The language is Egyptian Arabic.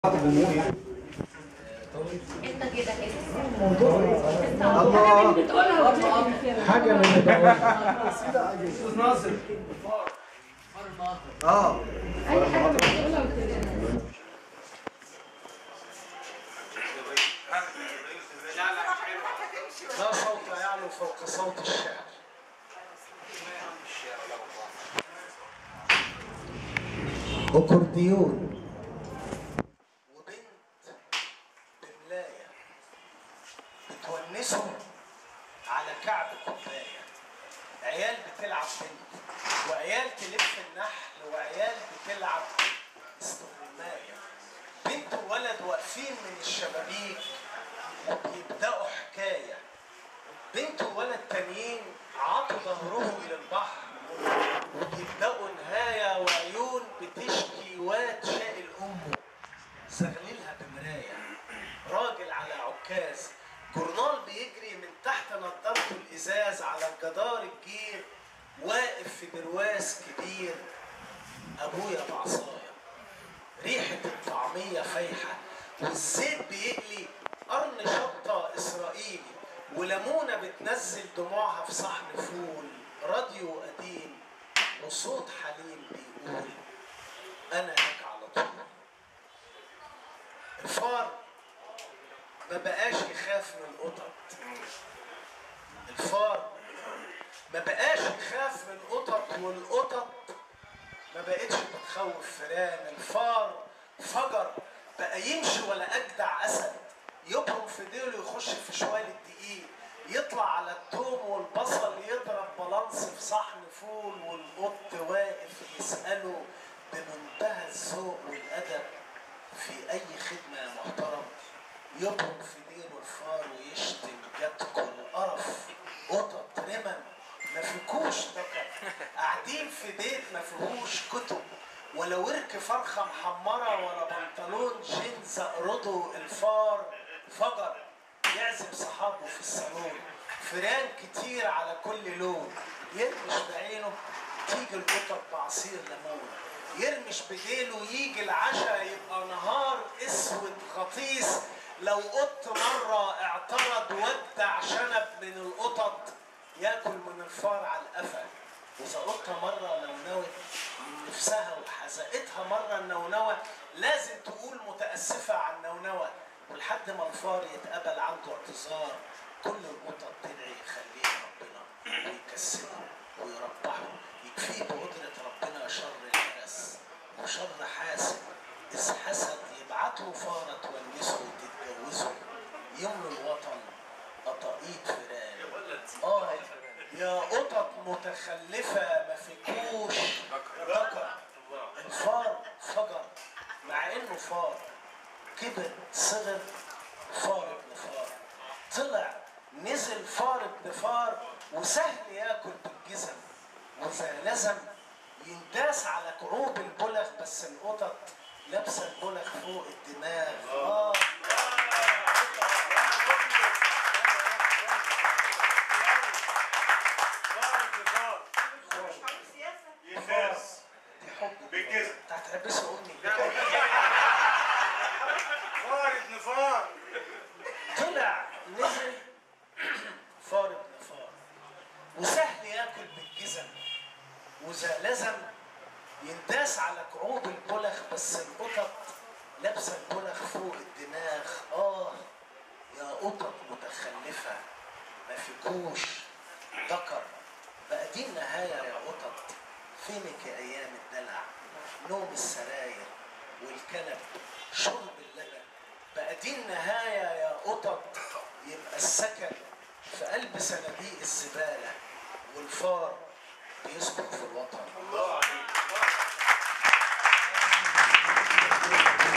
انت كده كده الله بتقولها حاجة من الدوام استاذ ناصر اه اي حاجه بتقولها بتقولها لا صوت يعلو فوق صوت الشعر أكورديون وبنت بملاية بتونسهم على كعب كوباية عيال بتلعب بنت وعيال تلف النحل وعيال بتلعب استغماية بنت وولد واقفين من الشبابيك وبيبدأوا حكاية بنت وولد تانيين عطوا ظهرهم للبحر وبيبدأوا نهاية وعيون بتشكي واد شائل أمه زغللها بمراية راجل على عكاز جورنال بيجري من تحت نضارته الإزاز على جدار الجير واقف في برواز كبير أبويا بعصاية ريحة الطعمية فايحة والزيت بيقلي قرن شطة إسرائيلي وليمونة بتنزل دموعها في صحن فول راديو قديم وصوت حليم بيقول أنا هيك على طول الفار ما بقاش يخاف من القطط الفار ما بقاش يخاف من القطط والقطط ما بقتش بتخوف فيران الفار فجر بقى يمشي ولا اجدع اسد يبرم في ديله يخش في شوال الدقيق يطلع على التوم والبصل يضرب بالانس في صحن فول والقط واقف يساله بمنتهى الذوق والادب في اي خدمه يا محترم يبرم في ديله الفار ويشتم جاتكم القرف قطط رمم ما فيكوش دكر قاعدين في بيت ما فيهوش كتب ولا ورك فرخه محمره ولا بنطلون جينز اقرضه الفار فجر يعزم صحابه في الصالون فيران كتير على كل لون يرمش بعينه تيجي القطط بعصير ليمون يرمش بديله يجي العشاء يبقى نهار اسود غطيس لو قط مره اعترض ودع شنب من القطط ياكل من الفار على القفا واذا قطه مره نونوت من نفسها وحزقتها مره النونوه لازم تقول متاسفه على النونوه ولحد ما الفار يتقبل عنده اعتذار كل القطط تدعي يخليه ربنا ويكسبه ويربحه يكفيه بقدره ربنا شر الحرس وشر حاسد اذ حسد يبعت له فاره تونسه وتتجوزه يملوا الوطن قطاقيط فيران اه يا قطط متخلفة ما فيكوش ذكر الفار فجر مع انه فار كبر صغر فار ابن فار طلع نزل فار ابن فار وسهل ياكل بالجزم واذا لزم ينداس على كعوب البلغ بس القطط لابسه البلغ فوق الدماغ اه يفاز دي حب بالجزم انت هتحبسي امي فار ابن فار طلع نزل فار ابن فار وسهل ياكل بالجزم واذا لزم ينداس على كعوب البلغ بس القطط لابسه البلغ فوق الدماغ اه يا قطط متخلفه ما فيكوش ذكر بقى دي النهايه يا قطط فينك يا ايام الدلع نوم السراير والكنب شرب اللبن بقى دي النهايه يا قطط يبقى السكن في قلب صناديق الزباله والفار بيسكن في الوطن الله عليك